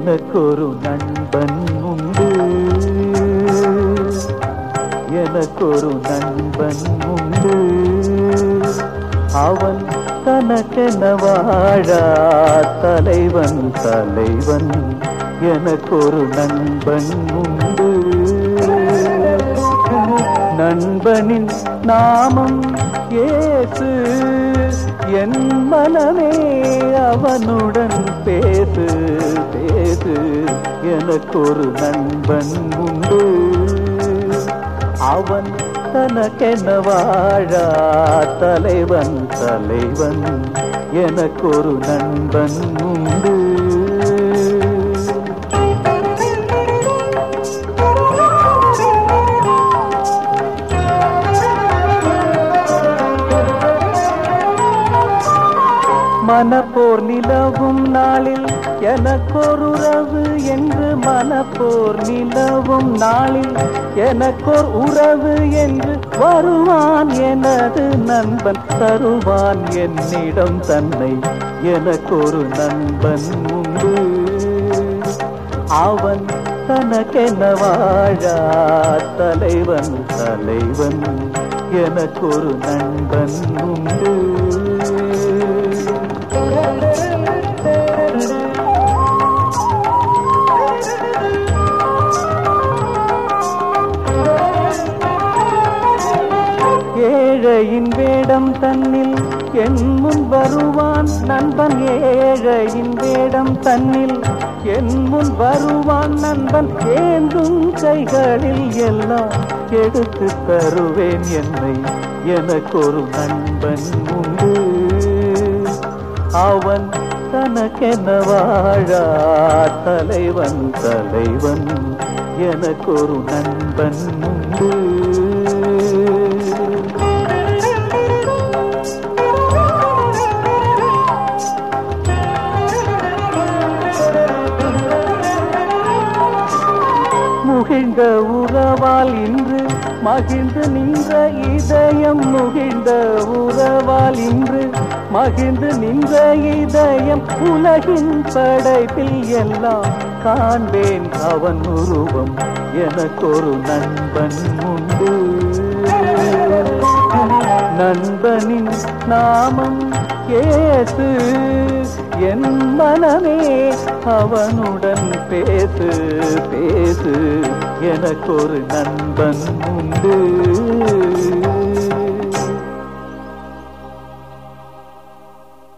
எனக்கொரு நண்பன் உண்டு எனக்கொரு நண்பன் உண்டு அவன் தனக்கென வாழா தலைவன் தலைவன் எனக்கொரு நண்பன் உண்டு நண்பனின் நாமம் ஏசு என் மனமே அவனுடன் பேசு பேசு எனக்கொரு நண்பன் உண்டு அவன் தனக்கென வாழா தலைவன் தலைவன் எனக்கொரு நண்பன் உண்டு மனப்போர் நிலவும் நாளில் எனக்கொருறவு என்று மனப்போர் நிலவும் நாளில் எனக்கோர் உறவு என்று வருவான் எனது நண்பன் தருவான் என்னிடம் தன்னை எனக்கொரு நண்பன் உண்டு அவன் தனக்கென வாழா தலைவன் தலைவன் எனக்கொரு நண்பன் உண்டு ஏழையின் வேடம் தன்னில் என் முன் வருவான் நண்பன் ஏழையின் வேடம் தன்னில் என் முன் வருவான் நண்பன் ஏந்தும் கைகளில் எல்லாம் எடுத்து தருவேன் என்னை எனக்கொரு நண்பன் உண்டு அவன் தனக்கென வாழா தலைவன் தலைவன் எனக்கொரு நண்பன் உண்டு முகிழ்ந்த உறவால் இன்று மகிழ்ந்து நின்ற இதயம் முகிழ்ந்த உறவால் இன்று மகிழ்ந்து நின்ற இதயம் உலகின் படைப்பில் எல்லாம் காண்பேன் அவன் உருவம் எனக்கொரு நண்பன் உண்டு நண்பனின் நாமம் ஏசு என் மனமே அவனுடன் பேசு பேசு எனக்கொரு நண்பன் உண்டு